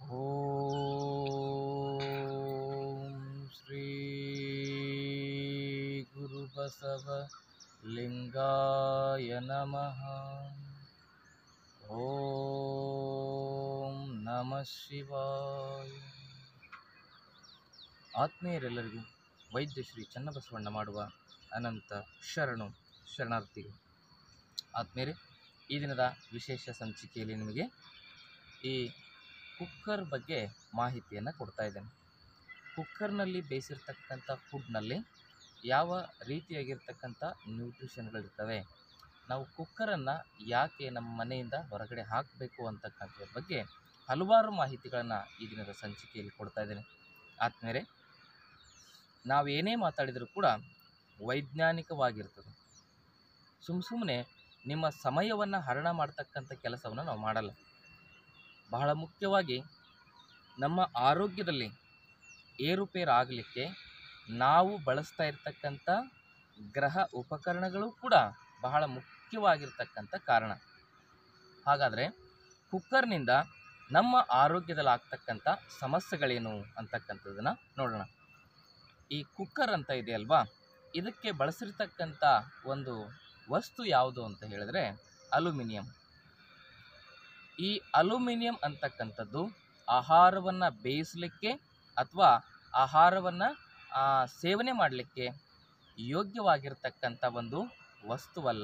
ಓಂ ಶ್ರೀ ಗುರುಬಸವ ಲಿಂಗಾಯ ನಮಃ ಓಂ ನಮಃ ಶಿವಾಯ ಆತ್ಮೀಯರೆಲ್ಲರಿಗೂ ವೈದ್ಯ ಶ್ರೀ ಚನ್ನಬಸವಣ್ಣ ಮಾಡುವ ಅನಂತ ಶರಣು ಶರಣಾರ್ಥಿಗಳು ಆತ್ಮೀಯರೇ ಈ ದಿನದ ವಿಶೇಷ ಸಂಚಿಕೆಯಲ್ಲಿ ನಿಮಗೆ ಈ ಕುಕ್ಕರ್ ಬಗ್ಗೆ ಮಾಹಿತಿಯನ್ನು ಕೊಡ್ತಾ ಇದ್ದೇನೆ ಕುಕ್ಕರ್ನಲ್ಲಿ ಬೇಯಿಸಿರ್ತಕ್ಕಂಥ ಫುಡ್ನಲ್ಲಿ ಯಾವ ರೀತಿಯಾಗಿರ್ತಕ್ಕಂಥ ನ್ಯೂಟ್ರಿಷನ್ಗಳಿರ್ತವೆ ನಾವು ಕುಕ್ಕರನ್ನು ಯಾಕೆ ನಮ್ಮ ಮನೆಯಿಂದ ಹೊರಗಡೆ ಹಾಕಬೇಕು ಅಂತಕ್ಕಂಥದ್ರ ಬಗ್ಗೆ ಹಲವಾರು ಮಾಹಿತಿಗಳನ್ನು ಈ ದಿನದ ಸಂಚಿಕೆಯಲ್ಲಿ ಕೊಡ್ತಾ ಇದ್ದೇನೆ ಆದ್ಮೇಲೆ ನಾವು ಏನೇ ಮಾತಾಡಿದರೂ ಕೂಡ ವೈಜ್ಞಾನಿಕವಾಗಿರ್ತದೆ ಸುಮ್ಮ ಸುಮ್ಮನೆ ನಿಮ್ಮ ಸಮಯವನ್ನು ಹರಣ ಮಾಡ್ತಕ್ಕಂಥ ಕೆಲಸವನ್ನು ನಾವು ಮಾಡಲ್ಲ ಬಹಳ ಮುಖ್ಯವಾಗಿ ನಮ್ಮ ಆರೋಗ್ಯದಲ್ಲಿ ಏರುಪೇರು ಆಗಲಿಕ್ಕೆ ನಾವು ಬಳಸ್ತಾ ಇರ್ತಕ್ಕಂಥ ಗ್ರಹ ಉಪಕರಣಗಳು ಕೂಡ ಬಹಳ ಮುಖ್ಯವಾಗಿರ್ತಕ್ಕಂಥ ಕಾರಣ ಹಾಗಾದರೆ ಕುಕ್ಕರ್ನಿಂದ ನಮ್ಮ ಆರೋಗ್ಯದಲ್ಲಿ ಆಗ್ತಕ್ಕಂಥ ಸಮಸ್ಯೆಗಳೇನು ಅಂತಕ್ಕಂಥದ್ದನ್ನು ನೋಡೋಣ ಈ ಕುಕ್ಕರ್ ಅಂತ ಇದೆಯಲ್ವಾ ಇದಕ್ಕೆ ಬಳಸಿರ್ತಕ್ಕಂಥ ಒಂದು ವಸ್ತು ಯಾವುದು ಅಂತ ಹೇಳಿದ್ರೆ ಅಲ್ಯೂಮಿನಿಯಂ ಈ ಅಲ್ಯೂಮಿನಿಯಂ ಅಂತಕ್ಕಂಥದ್ದು ಆಹಾರವನ್ನು ಬೇಯಿಸಲಿಕ್ಕೆ ಅಥವಾ ಆಹಾರವನ್ನು ಸೇವನೆ ಮಾಡಲಿಕ್ಕೆ ಯೋಗ್ಯವಾಗಿರ್ತಕ್ಕಂಥ ಒಂದು ವಸ್ತುವಲ್ಲ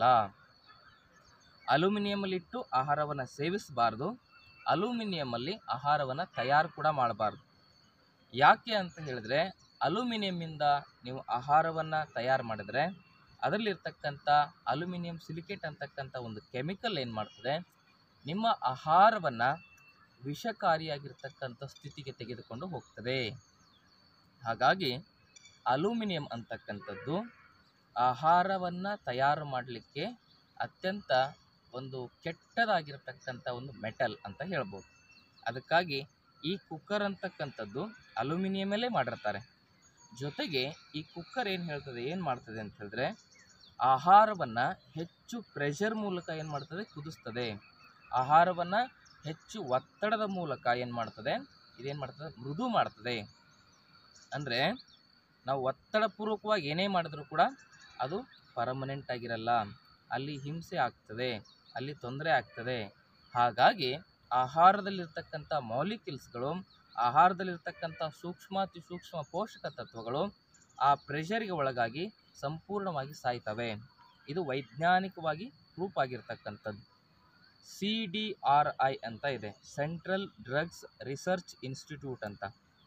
ಅಲ್ಯೂಮಿನಿಯಮಲ್ಲಿಟ್ಟು ಆಹಾರವನ್ನು ಸೇವಿಸಬಾರ್ದು ಅಲ್ಯೂಮಿನಿಯಮಲ್ಲಿ ಆಹಾರವನ್ನು ತಯಾರು ಕೂಡ ಮಾಡಬಾರ್ದು ಯಾಕೆ ಅಂತ ಹೇಳಿದ್ರೆ ಅಲ್ಯೂಮಿನಿಯಮ್ಮಿಂದ ನೀವು ಆಹಾರವನ್ನು ತಯಾರು ಮಾಡಿದ್ರೆ ಅದರಲ್ಲಿರ್ತಕ್ಕಂಥ ಅಲ್ಯೂಮಿನಿಯಂ ಸಿಲಿಕೇಟ್ ಅಂತಕ್ಕಂಥ ಒಂದು ಕೆಮಿಕಲ್ ಏನು ಮಾಡ್ತದೆ ನಿಮ್ಮ ಆಹಾರವನ್ನು ವಿಷಕಾರಿಯಾಗಿರ್ತಕ್ಕಂಥ ಸ್ಥಿತಿಗೆ ತೆಗೆದುಕೊಂಡು ಹೋಗ್ತದೆ ಹಾಗಾಗಿ ಅಲ್ಯೂಮಿನಿಯಂ ಅಂತಕ್ಕಂಥದ್ದು ಆಹಾರವನ್ನು ತಯಾರು ಮಾಡಲಿಕ್ಕೆ ಅತ್ಯಂತ ಒಂದು ಕೆಟ್ಟದಾಗಿರ್ತಕ್ಕಂಥ ಒಂದು ಮೆಟಲ್ ಅಂತ ಹೇಳ್ಬೋದು ಅದಕ್ಕಾಗಿ ಈ ಕುಕ್ಕರ್ ಅಂತಕ್ಕಂಥದ್ದು ಅಲ್ಯೂಮಿನಿಯಮಲ್ಲೇ ಮಾಡಿರ್ತಾರೆ ಜೊತೆಗೆ ಈ ಕುಕ್ಕರ್ ಏನು ಹೇಳ್ತದೆ ಏನು ಮಾಡ್ತದೆ ಅಂತ ಹೇಳಿದ್ರೆ ಆಹಾರವನ್ನು ಹೆಚ್ಚು ಪ್ರೆಷರ್ ಮೂಲಕ ಏನು ಮಾಡ್ತದೆ ಕುದಿಸ್ತದೆ ಆಹಾರವನ್ನು ಹೆಚ್ಚು ಒತ್ತಡದ ಮೂಲಕ ಏನು ಮಾಡ್ತದೆ ಇದೇನು ಮಾಡ್ತದೆ ಮೃದು ಮಾಡ್ತದೆ ಅಂದರೆ ನಾವು ಒತ್ತಡಪೂರ್ವಕವಾಗಿ ಏನೇ ಮಾಡಿದ್ರೂ ಕೂಡ ಅದು ಪರ್ಮನೆಂಟ್ ಆಗಿರಲ್ಲ ಅಲ್ಲಿ ಹಿಂಸೆ ಆಗ್ತದೆ ಅಲ್ಲಿ ತೊಂದರೆ ಆಗ್ತದೆ ಹಾಗಾಗಿ ಆಹಾರದಲ್ಲಿರ್ತಕ್ಕಂಥ ಮಾಲಿಕ್ಯೂಲ್ಸ್ಗಳು ಆಹಾರದಲ್ಲಿರ್ತಕ್ಕಂಥ ಸೂಕ್ಷ್ಮಾತಿ ಸೂಕ್ಷ್ಮ ಪೋಷಕ ತತ್ವಗಳು ಆ ಪ್ರೆಷರ್ಗೆ ಒಳಗಾಗಿ ಸಂಪೂರ್ಣವಾಗಿ ಸಾಯ್ತವೆ ಇದು ವೈಜ್ಞಾನಿಕವಾಗಿ ಪ್ರೂಫ್ ಆಗಿರ್ತಕ್ಕಂಥದ್ದು ಸಿ ಡಿ ಆರ್ ಐ ಅಂತ ಇದೆ ಸೆಂಟ್ರಲ್ ಡ್ರಗ್ಸ್ ರಿಸರ್ಚ್ ಇನ್ಸ್ಟಿಟ್ಯೂಟ್ ಅಂತ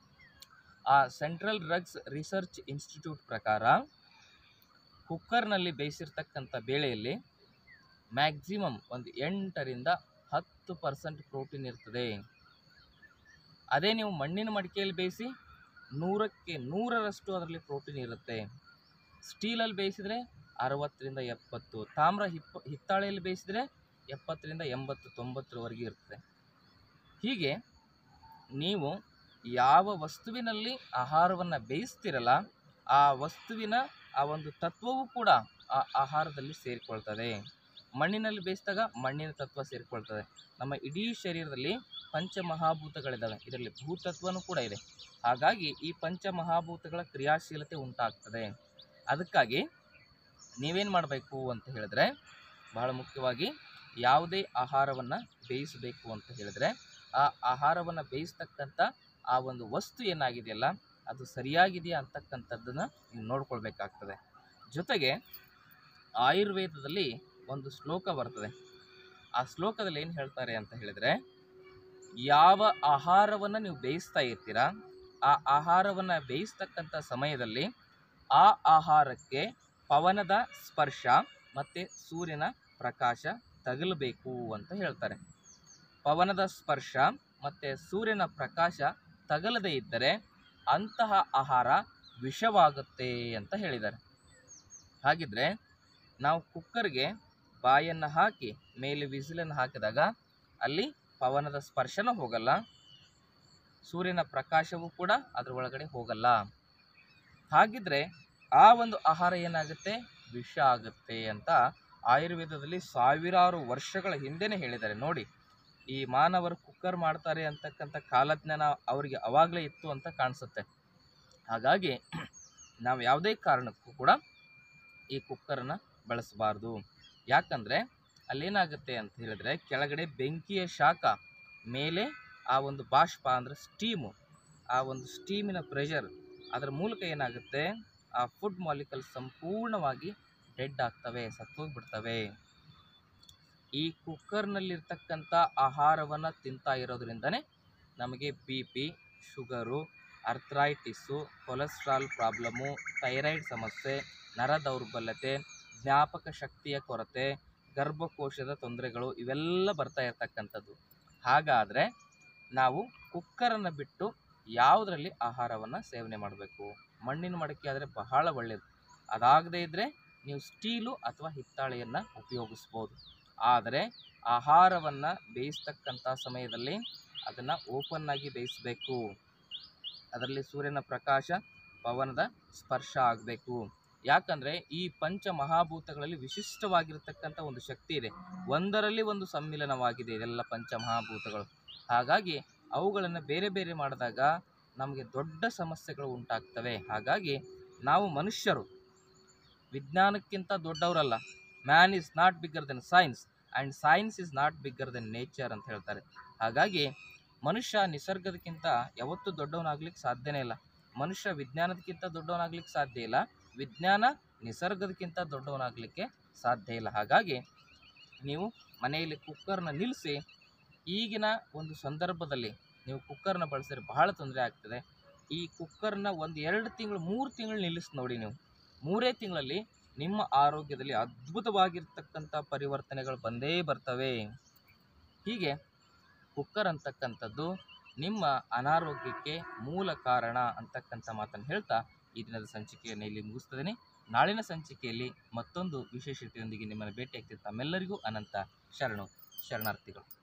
ಆ ಸೆಂಟ್ರಲ್ ಡ್ರಗ್ಸ್ ರಿಸರ್ಚ್ ಇನ್ಸ್ಟಿಟ್ಯೂಟ್ ಪ್ರಕಾರ ಕುಕ್ಕರ್ನಲ್ಲಿ ಬೇಯಿಸಿರ್ತಕ್ಕಂಥ ಬೇಳೆಯಲ್ಲಿ ಮ್ಯಾಕ್ಸಿಮಮ್ ಒಂದು ಎಂಟರಿಂದ ಹತ್ತು ಪರ್ಸೆಂಟ್ ಪ್ರೋಟೀನ್ ಇರ್ತದೆ ಅದೇ ನೀವು ಮಣ್ಣಿನ ಮಡಿಕೆಯಲ್ಲಿ ಬೇಯಿಸಿ ನೂರಕ್ಕೆ ನೂರರಷ್ಟು ಅದರಲ್ಲಿ ಪ್ರೋಟೀನ್ ಇರುತ್ತೆ ಸ್ಟೀಲಲ್ಲಿ ಬೇಯಿಸಿದರೆ ಅರವತ್ತರಿಂದ ಎಪ್ಪತ್ತು ತಾಮ್ರ ಹಿಪ್ಪ ಹಿತ್ತಾಳೆಯಲ್ಲಿ ಬೇಯಿಸಿದರೆ ಎಪ್ಪತ್ತರಿಂದ ಎಂಬತ್ತು ತೊಂಬತ್ತರವರೆಗೆ ಇರ್ತದೆ ಹೀಗೆ ನೀವು ಯಾವ ವಸ್ತುವಿನಲ್ಲಿ ಆಹಾರವನ್ನು ಬೇಯಿಸ್ತಿರಲ್ಲ ಆ ವಸ್ತುವಿನ ಆ ಒಂದು ತತ್ವವೂ ಕೂಡ ಆ ಆಹಾರದಲ್ಲಿ ಸೇರಿಕೊಳ್ತದೆ ಮಣ್ಣಿನಲ್ಲಿ ಬೇಯಿಸಿದಾಗ ಮಣ್ಣಿನ ತತ್ವ ಸೇರಿಕೊಳ್ತದೆ ನಮ್ಮ ಇಡೀ ಶರೀರದಲ್ಲಿ ಪಂಚಮಹಾಭೂತಗಳಿದ್ದಾವೆ ಇದರಲ್ಲಿ ಭೂತತ್ವನೂ ಕೂಡ ಇದೆ ಹಾಗಾಗಿ ಈ ಪಂಚಮಹಾಭೂತಗಳ ಕ್ರಿಯಾಶೀಲತೆ ಉಂಟಾಗ್ತದೆ ಅದಕ್ಕಾಗಿ ನೀವೇನು ಮಾಡಬೇಕು ಅಂತ ಹೇಳಿದ್ರೆ ಬಹಳ ಮುಖ್ಯವಾಗಿ ಯಾವುದೇ ಆಹಾರವನ್ನು ಬೇಯಿಸಬೇಕು ಅಂತ ಹೇಳಿದ್ರೆ ಆ ಆಹಾರವನ್ನು ಬೇಯಿಸ್ತಕ್ಕಂಥ ಆ ಒಂದು ವಸ್ತು ಏನಾಗಿದೆಯಲ್ಲ ಅದು ಸರಿಯಾಗಿದೆಯಾ ಅಂತಕ್ಕಂಥದ್ದನ್ನು ನೀವು ನೋಡ್ಕೊಳ್ಬೇಕಾಗ್ತದೆ ಜೊತೆಗೆ ಆಯುರ್ವೇದದಲ್ಲಿ ಒಂದು ಶ್ಲೋಕ ಬರ್ತದೆ ಆ ಶ್ಲೋಕದಲ್ಲಿ ಏನು ಹೇಳ್ತಾರೆ ಅಂತ ಹೇಳಿದರೆ ಯಾವ ಆಹಾರವನ್ನು ನೀವು ಬೇಯಿಸ್ತಾ ಇರ್ತೀರಾ ಆ ಆಹಾರವನ್ನು ಬೇಯಿಸ್ತಕ್ಕಂಥ ಸಮಯದಲ್ಲಿ ಆ ಆಹಾರಕ್ಕೆ ಪವನದ ಸ್ಪರ್ಶ ಮತ್ತು ಸೂರ್ಯನ ಪ್ರಕಾಶ ತಗಲಬೇಕು ಅಂತ ಹೇಳ್ತಾರೆ ಪವನದ ಸ್ಪರ್ಶ ಮತ್ತು ಸೂರ್ಯನ ಪ್ರಕಾಶ ತಗಲದೇ ಇದ್ದರೆ ಅಂತಹ ಆಹಾರ ವಿಷವಾಗುತ್ತೆ ಅಂತ ಹೇಳಿದ್ದಾರೆ ಹಾಗಿದ್ರೆ ನಾವು ಕುಕ್ಕರ್ಗೆ ಬಾಯನ್ನು ಹಾಕಿ ಮೇಲೆ ವಿಸಿಲನ್ನು ಹಾಕಿದಾಗ ಅಲ್ಲಿ ಪವನದ ಸ್ಪರ್ಶನೂ ಹೋಗಲ್ಲ ಸೂರ್ಯನ ಪ್ರಕಾಶವೂ ಕೂಡ ಅದರ ಒಳಗಡೆ ಹೋಗಲ್ಲ ಹಾಗಿದ್ರೆ ಆ ಒಂದು ಆಹಾರ ಏನಾಗುತ್ತೆ ವಿಷ ಆಗುತ್ತೆ ಅಂತ ಆಯುರ್ವೇದದಲ್ಲಿ ಸಾವಿರಾರು ವರ್ಷಗಳ ಹಿಂದೆನೇ ಹೇಳಿದ್ದಾರೆ ನೋಡಿ ಈ ಮಾನವರು ಕುಕ್ಕರ್ ಮಾಡ್ತಾರೆ ಅಂತಕ್ಕಂಥ ಕಾಲಜ್ಞಾನ ಅವರಿಗೆ ಅವಾಗಲೇ ಇತ್ತು ಅಂತ ಕಾಣಿಸುತ್ತೆ ಹಾಗಾಗಿ ನಾವು ಯಾವುದೇ ಕಾರಣಕ್ಕೂ ಕೂಡ ಈ ಕುಕ್ಕರನ್ನು ಬಳಸಬಾರ್ದು ಯಾಕಂದರೆ ಅಲ್ಲೇನಾಗುತ್ತೆ ಅಂತ ಹೇಳಿದ್ರೆ ಕೆಳಗಡೆ ಬೆಂಕಿಯ ಶಾಖ ಮೇಲೆ ಆ ಒಂದು ಬಾಷ್ಪ ಅಂದರೆ ಸ್ಟೀಮು ಆ ಒಂದು ಸ್ಟೀಮಿನ ಪ್ರೆಷರ್ ಅದರ ಮೂಲಕ ಏನಾಗುತ್ತೆ ಆ ಫುಡ್ ಮಾಲಿಕಲ್ ಸಂಪೂರ್ಣವಾಗಿ ಡೆಡ್ ಆಗ್ತವೆ ಸತ್ತೋಗ್ಬಿಡ್ತವೆ ಈ ಕುಕ್ಕರ್ನಲ್ಲಿರ್ತಕ್ಕಂಥ ಆಹಾರವನ್ನು ತಿಂತಾ ಇರೋದ್ರಿಂದನೇ ನಮಗೆ B P sugar arthritis cholesterol problem thyroid ಸಮಸ್ಯೆ ನರ ದೌರ್ಬಲ್ಯತೆ ಜ್ಞಾಪಕ ಶಕ್ತಿಯ ಕೊರತೆ ಗರ್ಭಕೋಶದ ತೊಂದರೆಗಳು ಇವೆಲ್ಲ ಬರ್ತಾ ಇರ್ತಕ್ಕಂಥದ್ದು ಹಾಗಾದರೆ ನಾವು ಕುಕ್ಕರನ್ನು ಬಿಟ್ಟು ಯಾವುದರಲ್ಲಿ ಆಹಾರವನ್ನು ಸೇವನೆ ಮಾಡಬೇಕು ಮಣ್ಣಿನ ಮಡಕೆ ಆದರೆ ಬಹಳ ಒಳ್ಳೆಯದು ಅದಾಗದೇ ಇದ್ದರೆ ನೀವು ಸ್ಟೀಲು ಅಥವಾ ಹಿತ್ತಾಳೆಯನ್ನು ಉಪಯೋಗಿಸ್ಬೋದು ಆದರೆ ಆಹಾರವನ್ನು ಬೇಯಿಸ್ತಕ್ಕಂಥ ಸಮಯದಲ್ಲಿ ಅದನ್ನು ಓಪನ್ನಾಗಿ ಬೇಯಿಸಬೇಕು ಅದರಲ್ಲಿ ಸೂರ್ಯನ ಪ್ರಕಾಶ ಪವನದ ಸ್ಪರ್ಶ ಆಗಬೇಕು ಯಾಕಂದರೆ ಈ ಪಂಚ ಮಹಾಭೂತಗಳಲ್ಲಿ ವಿಶಿಷ್ಟವಾಗಿರ್ತಕ್ಕಂಥ ಒಂದು ಶಕ್ತಿ ಇದೆ ಒಂದರಲ್ಲಿ ಒಂದು ಸಮ್ಮಿಲನವಾಗಿದೆ ಇದೆಲ್ಲ ಪಂಚ ಮಹಾಭೂತಗಳು ಹಾಗಾಗಿ ಅವುಗಳನ್ನು ಬೇರೆ ಬೇರೆ ಮಾಡಿದಾಗ ನಮಗೆ ದೊಡ್ಡ ಸಮಸ್ಯೆಗಳು ಉಂಟಾಗ್ತವೆ ಹಾಗಾಗಿ ನಾವು ಮನುಷ್ಯರು ವಿಜ್ಞಾನಕ್ಕಿಂತ ದೊಡ್ಡವರಲ್ಲ man is not bigger than science and science is not bigger than nature ಅಂತ ಹೇಳ್ತಾರೆ ಹಾಗಾಗಿ ಮನುಷ್ಯ ನಿಸರ್ಗದಕ್ಕಿಂತ ಯಾವತ್ತೂ ದೊಡ್ಡವನಾಗ್ಲಿಕ್ಕೆ ಸಾಧ್ಯನೇ ಇಲ್ಲ ಮನುಷ್ಯ ವಿಜ್ಞಾನದಕ್ಕಿಂತ ದೊಡ್ಡವನಾಗ್ಲಿಕ್ಕೆ ಸಾಧ್ಯ ಇಲ್ಲ ವಿಜ್ಞಾನ ನಿಸರ್ಗದಕ್ಕಿಂತ ದೊಡ್ಡವನಾಗಲಿಕ್ಕೆ ಸಾಧ್ಯ ಇಲ್ಲ ಹಾಗಾಗಿ ನೀವು ಮನೆಯಲ್ಲಿ ಕುಕ್ಕರ್ನ ನಿಲ್ಲಿಸಿ ಈಗಿನ ಒಂದು ಸಂದರ್ಭದಲ್ಲಿ ನೀವು ಕುಕ್ಕರ್ನ ಬಳಸಿದ್ರೆ ಬಹಳ ತೊಂದರೆ ಆಗ್ತದೆ ಈ ಕುಕ್ಕರ್ನ ಒಂದು ಎರಡು ತಿಂಗಳು ಮೂರು ತಿಂಗಳು ನಿಲ್ಲಿಸಿ ನೋಡಿ ನೀವು ಮೂರೇ ತಿಂಗಳಲ್ಲಿ ನಿಮ್ಮ ಆರೋಗ್ಯದಲ್ಲಿ ಅದ್ಭುತವಾಗಿರ್ತಕ್ಕಂಥ ಪರಿವರ್ತನೆಗಳು ಬಂದೇ ಬರ್ತವೆ ಹೀಗೆ ಕುಕ್ಕರ್ ಅಂತಕ್ಕಂಥದ್ದು ನಿಮ್ಮ ಅನಾರೋಗ್ಯಕ್ಕೆ ಮೂಲ ಕಾರಣ ಅಂತಕ್ಕಂಥ ಮಾತನ್ನು ಹೇಳ್ತಾ ಈ ದಿನದ ಸಂಚಿಕೆಯನ್ನು ಇಲ್ಲಿ ಮುಗಿಸ್ತದೇನೆ ನಾಳಿನ ಸಂಚಿಕೆಯಲ್ಲಿ ಮತ್ತೊಂದು ವಿಶೇಷತೆಯೊಂದಿಗೆ ನಿಮ್ಮನ್ನು ಭೇಟಿಯಾಗ್ತಿದ್ದ ತಮ್ಮೆಲ್ಲರಿಗೂ ಅನಂತ ಶರಣು ಶರಣಾರ್ಥಿಗಳು